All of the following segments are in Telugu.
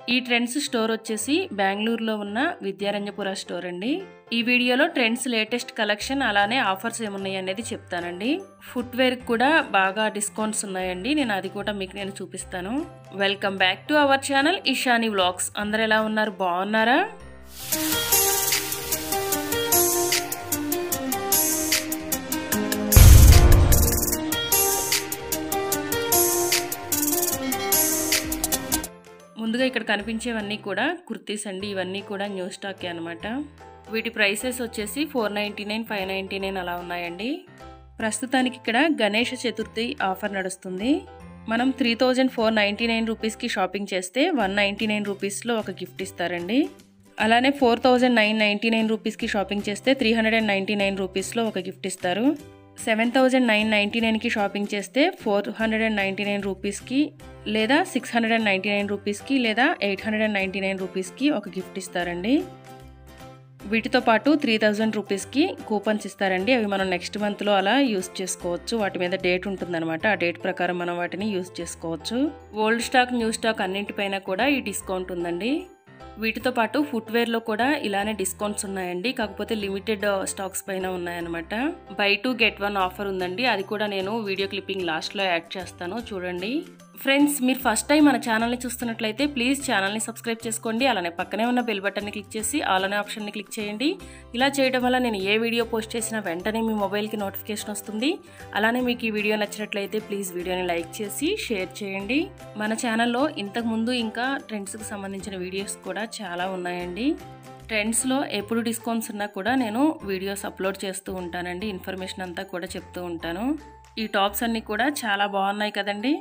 ఈ ట్రెండ్స్ స్టోర్ వచ్చేసి బెంగళూరులో ఉన్న విద్యారణ్యపుర స్టోర్ అండి ఈ వీడియోలో ట్రెండ్స్ లేటెస్ట్ కలెక్షన్ అలానే ఆఫర్స్ ఏమున్నాయి అనేది చెప్తానండి ఫుట్వేర్ కూడా బాగా డిస్కౌంట్స్ ఉన్నాయండి నేను అది కూడా మీకు నేను చూపిస్తాను welcome back to our channel Ishani vlogs అందరు ఎలా ఉన్నారు బాగున్నారా ముందుగా ఇక్కడ కనిపించేవన్నీ కూడా కుర్తీస్ అండి ఇవన్నీ కూడా న్యూ స్టాకే అనమాట వీటి ప్రైసెస్ వచ్చేసి four ninety nine five ninety nine అలా ఉన్నాయండి ప్రస్తుతానికి ఇక్కడ గణేష చతుర్థి ఆఫర్ నడుస్తుంది మనం three thousand four ninety nine రూపీస్కి షాపింగ్ చేస్తే వన్ నైంటీ నైన్ రూపీస్లో ఒక గిఫ్ట్ ఇస్తారండి అలానే four thousand nine ninety nine రూపీస్కి షాపింగ్ చేస్తే three hundred and ninety nine రూపీస్లో ఒక గిఫ్ట్ ఇస్తారు సెవెన్ థౌజండ్ నైన్ నైంటీ నైన్కి షాపింగ్ చేస్తే four hundred and ninety nine రూపీస్కి లేదా six hundred and ninety nine రూపీస్కి లేదా eight hundred and ninety nine రూపీస్కి ఒక గిఫ్ట్ ఇస్తారండి వీటితో పాటు త్రీ థౌజండ్ రూపీస్కి కూపన్స్ ఇస్తారండి అవి మనం నెక్స్ట్ మంత్లో అలా యూస్ చేసుకోవచ్చు వాటి మీద డేట్ ఉంటుందన్నమాట ఆ డేట్ ప్రకారం మనం వాటిని యూస్ చేసుకోవచ్చు ఓల్డ్ స్టాక్ న్యూ స్టాక్ అన్నింటిపైన కూడా ఈ డిస్కౌంట్ ఉందండి వీటితో పాటు ఫుట్వేర్లో కూడా ఇలానే డిస్కౌంట్స్ ఉన్నాయండి కాకపోతే లిమిటెడ్ స్టాక్స్ పైన ఉన్నాయన్నమాట buy two get one offer ఉందండి అది కూడా నేను వీడియో క్లిప్పింగ్ లాస్ట్లో యాడ్ చేస్తాను చూడండి ఫ్రెండ్స్ మీరు ఫస్ట్ టైం మన ఛానల్ని చూస్తున్నట్లయితే ప్లీజ్ ఛానల్ని సబ్స్క్రైబ్ చేసుకోండి అలానే పక్కనే ఉన్న బెల్ బటన్ని క్లిక్ చేసి ఆల్ అనే ఆప్షన్ని క్లిక్ చేయండి ఇలా చేయడం వల్ల నేను ఏ వీడియో పోస్ట్ చేసినా వెంటనే మీ మొబైల్కి నోటిఫికేషన్ వస్తుంది అలానే మీకు ఈ వీడియో నచ్చినట్లయితే ప్లీజ్ వీడియోని లైక్ చేసి షేర్ చేయండి మన ఛానల్లో ఇంతకుముందు ఇంకా ట్రెండ్స్కి సంబంధించిన వీడియోస్ కూడా చాలా ఉన్నాయండి ట్రెండ్స్లో ఎప్పుడు డిస్కౌంట్స్ ఉన్నా కూడా నేను వీడియోస్ అప్లోడ్ చేస్తూ ఉంటానండి ఇన్ఫర్మేషన్ అంతా కూడా చెప్తూ ఉంటాను ఈ టాప్స్ అన్నీ కూడా చాలా బాగున్నాయి కదండి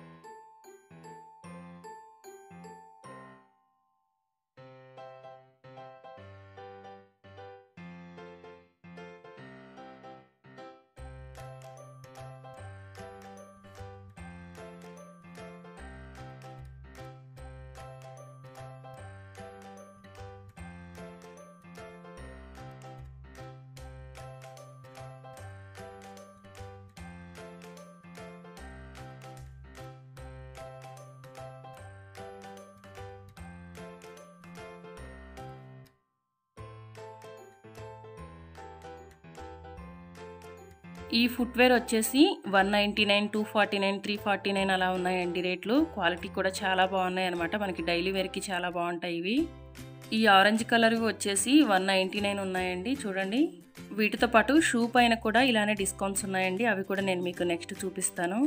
ఈ ఫుట్వేర్ వచ్చేసి one ninety nine two forty nine three forty nine అలా ఉన్నాయండి రేట్లు క్వాలిటీ కూడా చాలా బాగున్నాయి అనమాట మనకి డైలీ వేర్కి చాలా బాగుంటాయి ఇవి ఈ ఆరెంజ్ కలర్ వచ్చేసి వన్ నైంటీ నైన్ ఉన్నాయండి చూడండి వీటితో పాటు షూ పైన కూడా ఇలానే డిస్కౌంట్స్ ఉన్నాయండి అవి కూడా నేను మీకు నెక్స్ట్ చూపిస్తాను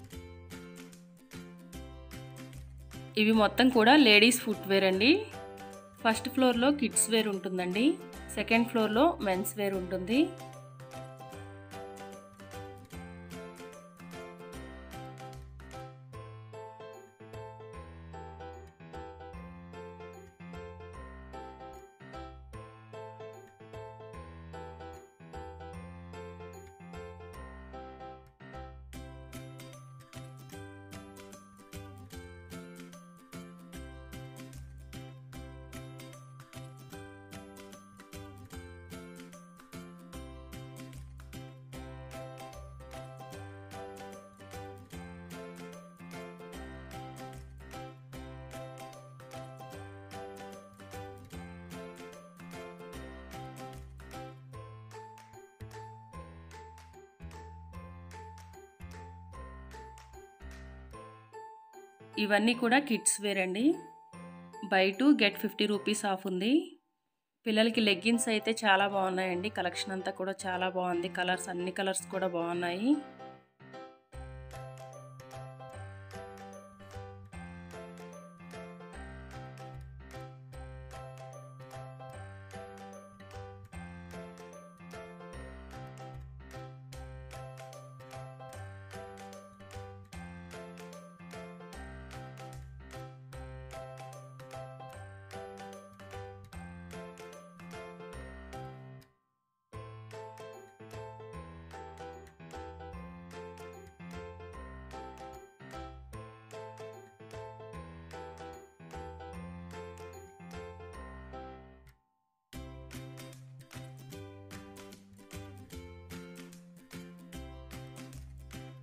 ఇవి మొత్తం కూడా లేడీస్ ఫుట్వేర్ అండి ఫస్ట్ ఫ్లోర్లో కిడ్స్ వేర్ ఉంటుందండి సెకండ్ ఫ్లోర్లో మెన్స్ వేర్ ఉంటుంది ఇవన్నీ కూడా కిడ్స్ వేర్ అండి buy two get fifty rupees off ఉంది పిల్లలకి లెగ్గిన్స్ అయితే చాలా బాగున్నాయండి కలెక్షన్ అంతా కూడా చాలా బాగుంది కలర్స్ అన్ని కలర్స్ కూడా బాగున్నాయి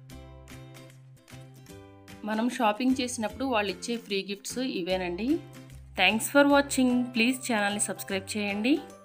మనం షాపింగ్ చేసినప్పుడు వాళ్ళు ఇచ్చే ఫ్రీ గిఫ్ట్స్ ఇవేనండి థ్యాంక్స్ ఫర్ వాచింగ్ ప్లీజ్ ఛానల్ని సబ్స్క్రైబ్ చేయండి